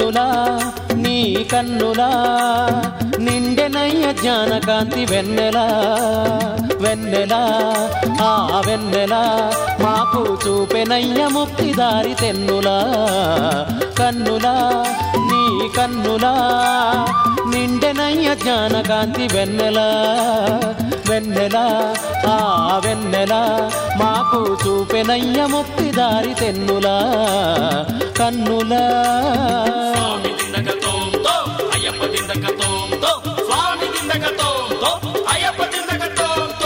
కన్నులా నీ కన్నులా నిండెనయ్య జ్ఞానకాంతి వెన్నెలా వెన్నెలా ఆ వెన్నెలా మాకు చూపెనయ్య ముక్తిదారి తెన్నులా కన్నులా నీ కన్నులా నిండెనయ్య జ్ఞానకాంతి వెన్నెలా వెన్నెలా ఆ వెన్నెలా మాకు చూపెనయ్య ముక్తిదారి తెన్నులా కన్నులా స్వామి దిందకతోంతో అయ్యప్ప దిందకతోంతో స్వామి దిందకతోంతో అయ్యప్ప దిందకతోంతో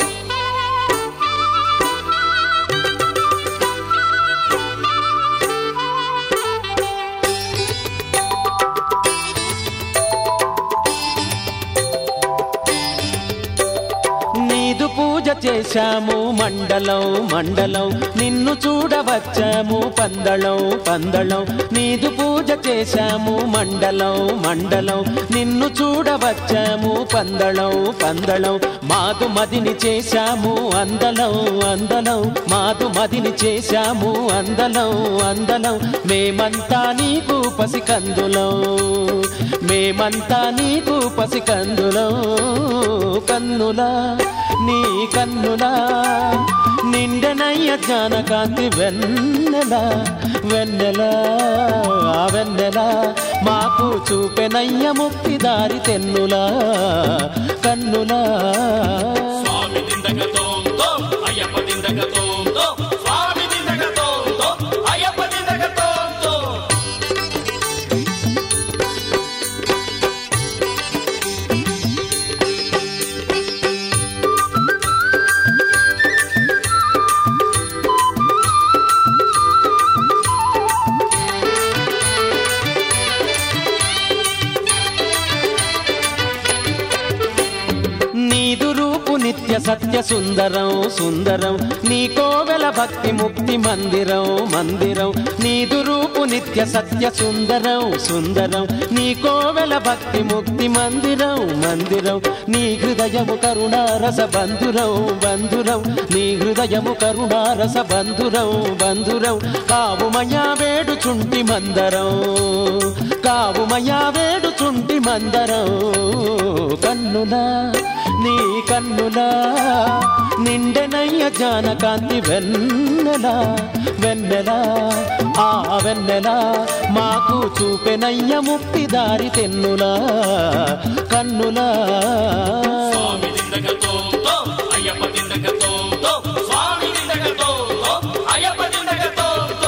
నీదు పూజ చేశాము మండలం మండలం నిన్ను చూడవచ్చాము పందళం పందళం నీదు పూజ చేశాము మండలం మండలం నిన్ను చూడవచ్చాము పందళం పందళం మాదు మదిని చేశాము అందలం అందలం మాదు మదిని చేశాము అందలం అందలం మేమంతా నీకు పసికందులం మేమంతా నీకు పసికందులం కన్నులా నీ కన్నులా నిండెనయ్య జ్ఞానకాంతి వెన్నెల వెన్నెల ఆ వెన్నెల మాకు చూపెనయ్య ముక్తిదారి తెన్నులా కన్నులా స్వామి దిందకతోంతో అయ్యప్ప దిందకతోంతో స్వామి దిందకతోంతో అయ్యప్ప దిందకతోంతో నీదు రూపు నిత్య సత్య సుందరం సుందరం నీ కోవెల భక్తి ముక్తి మందిరం మందిరం నీదు రూపు నిత్య సత్య సుందరం సుందరం నీ కోవెల భక్తి ముక్తి మందిరం మందిరం నీ హృదయము కరుణారస బంధురం బంధురం నీ హృదయము కరుణారస బంధురం బంధురం కావుమయా వేడుచుంటి మందరం కావుమయా వేడుచుంటి మందరం కన్నులా నీ కన్నులా నిండెనయ్య జానకాంతి వెన్నెల వెన్నెల ఆ వెన్నెల మాకు చూపెనయ్య ముక్తిదారి తెన్నులా కన్నులా స్వామి దిందకతోంతో అయ్యప్ప దిందకతోంతో స్వామి దిందకతోంతో అయ్యప్ప దిందకతోంతో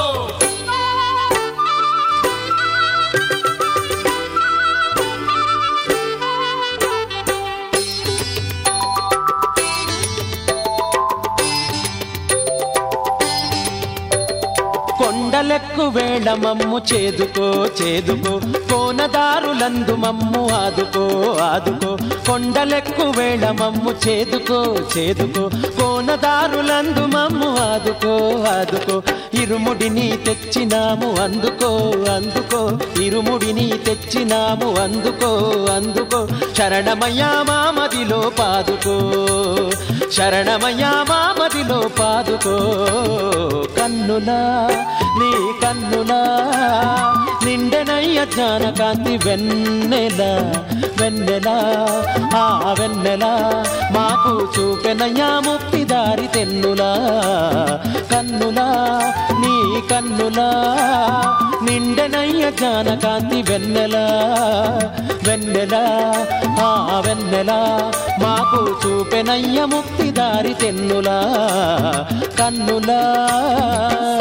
కొండలెక్కు వేళ మమ్ము చేదుకో చేదుకో కోనదారులందు మమ్ము ఆదుకో ఆదుకో కొండలెక్కు వేళ మమ్ము చేదుకో చేదుకో కోనదారులందు మమ్ము ఆదుకో ఆదుకో ఇరుముడిని తెచ్చినాము అందుకో అందుకో ఇరుముడిని తెచ్చినాము అందుకో అందుకో శరణమయ్యా మామదిలో పాదుకో శరణమయ్యా మామదిలో పాదుకో కన్నులా నీ కన్నులా నిండెనయ్య జ్ఞానకాంతి వెన్నెల వెన్నెల ఆ వెన్నెల మాకు చూపెనయ్యా ముక్తిదారి తెన్నులా కన్నులా నీ కన్నులా నిండెనయ్య జ్ఞానకాంతి వెన్నెల వెన్నెల ఆ వెన్నెల మాకు చూపెనయ్య ముక్తిదారి తెన్నులా కన్నులా